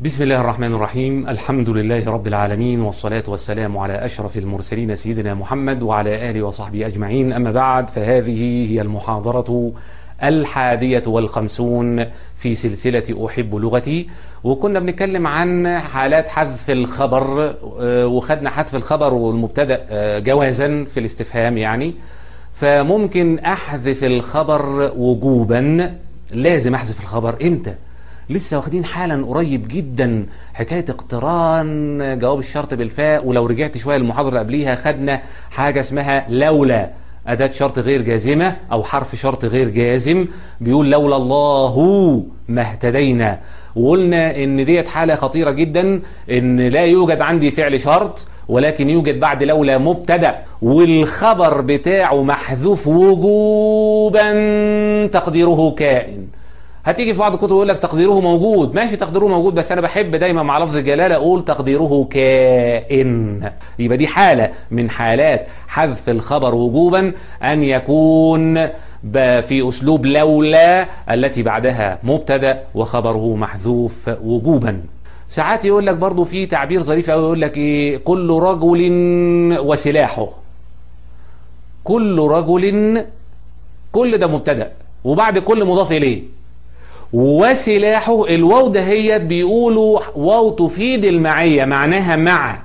بسم الله الرحمن الرحيم الحمد لله رب العالمين والصلاة والسلام على أشرف المرسلين سيدنا محمد وعلى آله وصحبه أجمعين أما بعد فهذه هي المحاضرة الحادية والخمسون في سلسلة أحب لغتي وكنا بنتكلم عن حالات حذف الخبر وخدنا حذف الخبر والمبتدأ جوازا في الاستفهام يعني فممكن أحذف الخبر وجوبا لازم أحذف الخبر إمتى لسه واخدين حالا قريب جدا حكاية اقتران جواب الشرط بالفاء ولو رجعت شوية المحاضرة اللي قبليها خدنا حاجة اسمها لولا أداة شرط غير جازمة أو حرف شرط غير جازم بيقول لولا الله ما اهتدينا وقلنا ان ديت حالة خطيرة جدا ان لا يوجد عندي فعل شرط ولكن يوجد بعد لولا مبتدا والخبر بتاعه محذوف وجوبا تقديره كائن هتيجي في بعض الكتب يقول لك تقديره موجود ماشي تقديره موجود بس انا بحب دايما مع لفظ الجلاله اقول تقديره كائن يبقى دي حاله من حالات حذف الخبر وجوبا ان يكون في اسلوب لولا التي بعدها مبتدا وخبره محذوف وجوبا ساعات يقول لك برضو في تعبير ظريف قوي يقول لك ايه كل رجل وسلاحه كل رجل كل ده مبتدا وبعد كل مضاف اليه وسلاحه الواو دهيت بيقولوا واو تفيد المعية معناها مع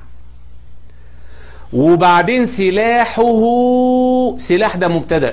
وبعدين سلاحه سلاح ده مبتدا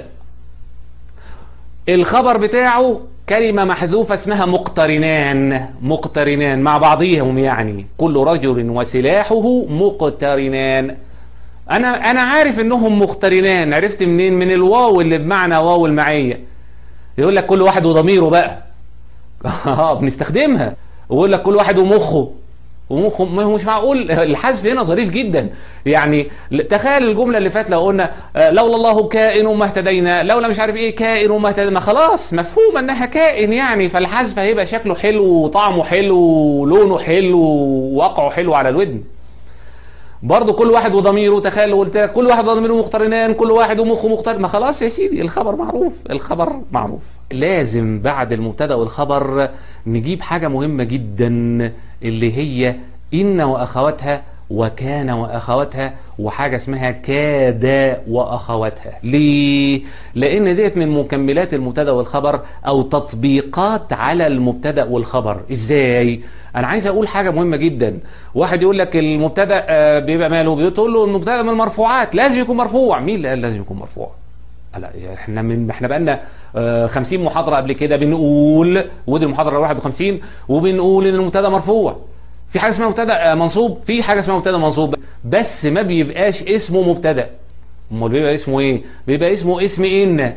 الخبر بتاعه كلمة محذوفة اسمها مقترنان مقترنان مع بعضهم يعني كل رجل وسلاحه مقترنان انا انا عارف انهم مقترنان عرفت منين من الواو اللي بمعنى واو المعية يقول لك كل واحد وضميره بقى اه بنستخدمها ويقول لك كل واحد ومخه ومخه ما هو مش معقول الحذف هنا ظريف جدا يعني تخيل الجمله اللي فاتت لو قلنا لولا الله كائن ما اهتدينا لولا مش عارف ايه كائن ما اهتدينا خلاص مفهوم انها كائن يعني فالحذف هيبقى شكله حلو وطعمه حلو ولونه حلو ووقعه حلو على الودن برضه كل واحد وضميره تخيل لو قلت لك كل واحد وضميره مقترنان كل واحد ومخه مقترن ما خلاص يا سيدي الخبر معروف الخبر معروف لازم بعد المبتدا والخبر نجيب حاجه مهمه جدا اللي هي ان واخواتها وكان واخواتها وحاجه اسمها كاد واخواتها ليه لان ديت من مكملات المبتدا والخبر او تطبيقات على المبتدا والخبر ازاي انا عايز اقول حاجه مهمه جدا واحد يقول لك المبتدا بيبقى ماله بتقول له المبتدا من المرفوعات لازم يكون مرفوع مين اللي قال لازم يكون مرفوع لا احنا من احنا بقالنا 50 محاضره قبل كده بنقول ودي المحاضره 51 وبنقول ان المبتدا مرفوع في حاجه اسمها مبتدا منصوب في حاجه اسمها مبتدا منصوب بس ما بيبقاش اسمه مبتدا امال بيبقى اسمه ايه بيبقى اسمه اسم ان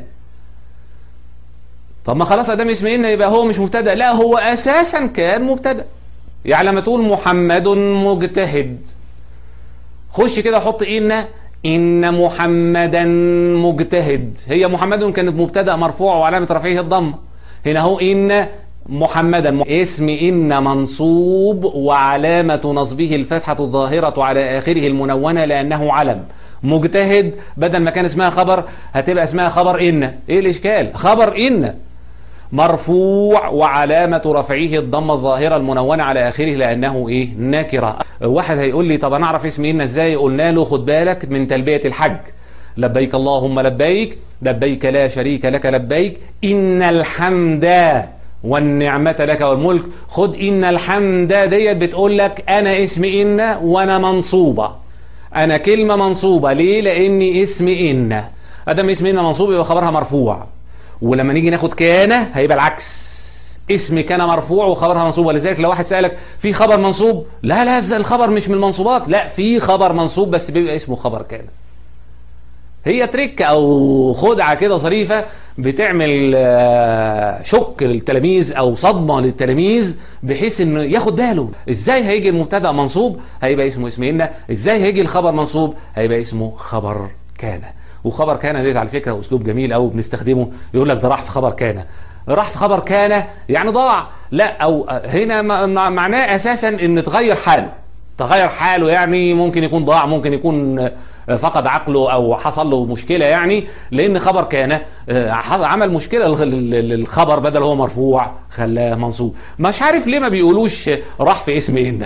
طب ما خلاص ادام اسم ان يبقى هو مش مبتدا لا هو اساسا كان مبتدا يعني لما تقول محمد مجتهد خش كده حط ان ان محمدا مجتهد هي محمد كانت مبتدا مرفوع وعلامه رفعه الضمه هنا هو ان محمدا اسم إن منصوب وعلامة نصبه الفتحة الظاهرة على آخره المنونة لأنه علم مجتهد بدل ما كان اسمها خبر هتبقى اسمها خبر إن إيه الإشكال خبر إن مرفوع وعلامة رفعه الضمة الظاهرة المنونة على آخره لأنه إيه نكرة واحد هيقول لي طب أنا أعرف اسم إن إزاي قلنا له خد بالك من تلبية الحج لبيك اللهم لبيك لبيك لا شريك لك لبيك إن الحمد والنعمة لك والملك خد إن الحمد ديت بتقول لك أنا اسم إن وأنا منصوبة أنا كلمة منصوبة ليه لأني اسم إن أدم اسم إن منصوب يبقى خبرها مرفوع ولما نيجي ناخد كان هيبقى العكس اسم كان مرفوع وخبرها منصوب ولذلك لو واحد سألك في خبر منصوب لا لا الخبر مش من المنصوبات لا في خبر منصوب بس بيبقى اسمه خبر كان هي تريك او خدعه كده ظريفه بتعمل شك للتلاميذ او صدمه للتلاميذ بحيث انه ياخد باله ازاي هيجي المبتدا منصوب هيبقى اسمه اسم ان ازاي هيجي الخبر منصوب هيبقى اسمه خبر كان وخبر كان ديت على فكره اسلوب جميل قوي بنستخدمه يقول لك ده راح في خبر كان راح في خبر كان يعني ضاع لا او هنا معناه اساسا ان تغير حاله تغير حاله يعني ممكن يكون ضاع ممكن يكون فقد عقله او حصل له مشكله يعني لان خبر كان عمل مشكله للخبر بدل هو مرفوع خلاه منصوب مش عارف ليه ما بيقولوش راح في اسم ان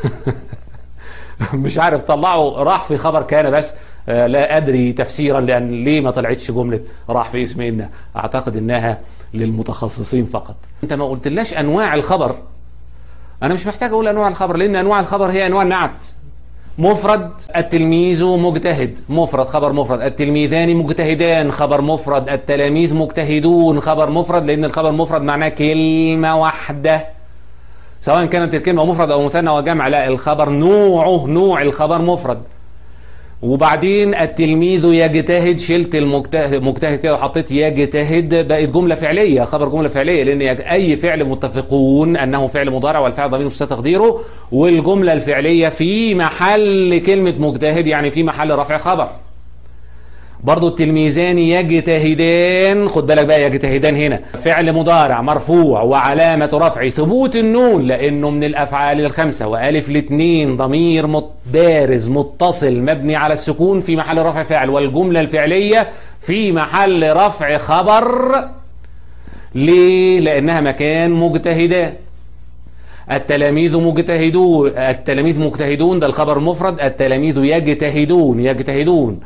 مش عارف طلعوا راح في خبر كان بس لا ادري تفسيرا لان ليه ما طلعتش جمله راح في اسم ان اعتقد انها للمتخصصين فقط انت ما قلتلاش انواع الخبر انا مش محتاج اقول انواع الخبر لان انواع الخبر هي انواع النعت مفرد التلميذ مجتهد مفرد خبر مفرد التلميذان مجتهدان خبر مفرد التلاميذ مجتهدون خبر مفرد لان الخبر مفرد معناه كلمه واحده سواء كانت الكلمه مفرد او مثنى او جمع لا الخبر نوعه نوع الخبر مفرد وبعدين التلميذ يجتهد شلت المجتهد مجتهد كده وحطيت يجتهد بقت جمله فعليه خبر جمله فعليه لان اي فعل متفقون انه فعل مضارع والفعل ضمير مستتر تقديره والجمله الفعليه في محل كلمه مجتهد يعني في محل رفع خبر برضو التلميذان يجتهدان خد بالك بقى يجتهدان هنا فعل مضارع مرفوع وعلامة رفع ثبوت النون لأنه من الأفعال الخمسة وألف الاثنين ضمير بارز متصل مبني على السكون في محل رفع فاعل والجملة الفعلية في محل رفع خبر ليه؟ لأنها مكان مجتهدان التلاميذ مجتهدون التلاميذ مجتهدون ده الخبر مفرد التلاميذ يجتهدون يجتهدون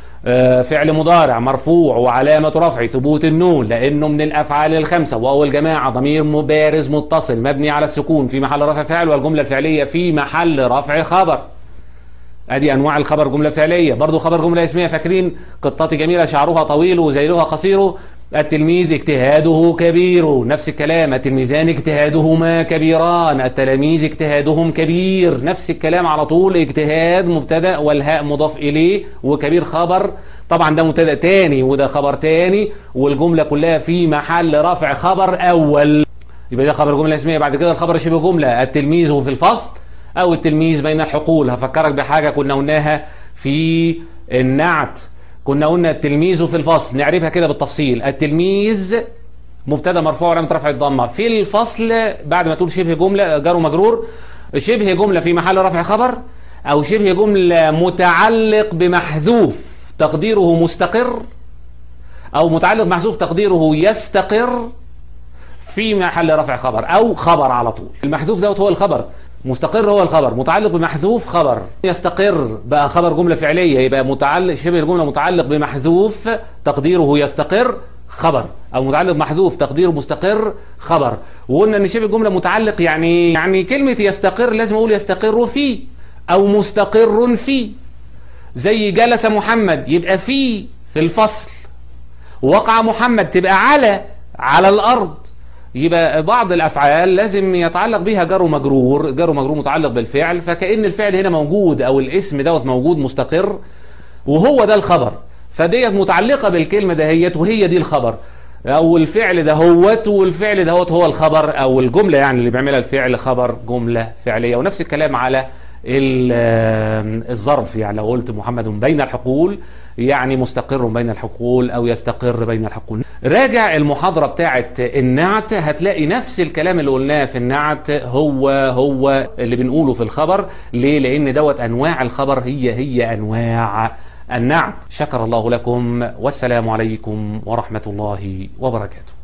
فعل مضارع مرفوع وعلامة رفع ثبوت النون لأنه من الأفعال الخمسة وهو الجماعة ضمير مبارز متصل مبني على السكون في محل رفع فعل والجملة الفعلية في محل رفع خبر ادي انواع الخبر جمله فعليه برضو خبر جمله اسميه فاكرين قطتي جميله شعرها طويل وزيلها قصير التلميذ اجتهاده كبير نفس الكلام التلميذان اجتهادهما كبيران التلاميذ اجتهادهم كبير نفس الكلام على طول اجتهاد مبتدا والهاء مضاف اليه وكبير خبر طبعا ده مبتدا تاني وده خبر تاني والجمله كلها في محل رفع خبر اول يبقى ده خبر جمله اسميه بعد كده الخبر شبه جمله التلميذ في الفصل او التلميذ بين الحقول هفكرك بحاجه كنا قلناها في النعت كنا قلنا التلميذ في الفصل نعرفها كده بالتفصيل التلميذ مبتدا مرفوع ولم رفع الضمه في الفصل بعد ما تقول شبه جمله جار ومجرور شبه جمله في محل رفع خبر او شبه جمله متعلق بمحذوف تقديره مستقر او متعلق بمحذوف تقديره يستقر في محل رفع خبر او خبر على طول المحذوف دوت هو الخبر مستقر هو الخبر متعلق بمحذوف خبر يستقر بقى خبر جملة فعلية يبقى متعلق شبه الجملة متعلق بمحذوف تقديره يستقر خبر او متعلق بمحذوف تقديره مستقر خبر وقلنا ان شبه الجملة متعلق يعني يعني كلمة يستقر لازم اقول يستقر فيه او مستقر فيه زي جلس محمد يبقى فيه في الفصل وقع محمد تبقى على على الارض يبقى بعض الافعال لازم يتعلق بها جار ومجرور جار ومجرور متعلق بالفعل فكأن الفعل هنا موجود او الاسم دوت موجود مستقر وهو ده الخبر فديت متعلقة بالكلمة دهيت وهي دي الخبر او الفعل دهوت والفعل دهوت هو الخبر او الجملة يعني اللي بيعملها الفعل خبر جملة فعلية ونفس الكلام على الظرف يعني لو قلت محمد بين الحقول يعني مستقر بين الحقول او يستقر بين الحقول راجع المحاضرة بتاعت النعت هتلاقي نفس الكلام اللي قلناه في النعت هو هو اللي بنقوله في الخبر ليه لان دوت انواع الخبر هي هي انواع النعت شكر الله لكم والسلام عليكم ورحمة الله وبركاته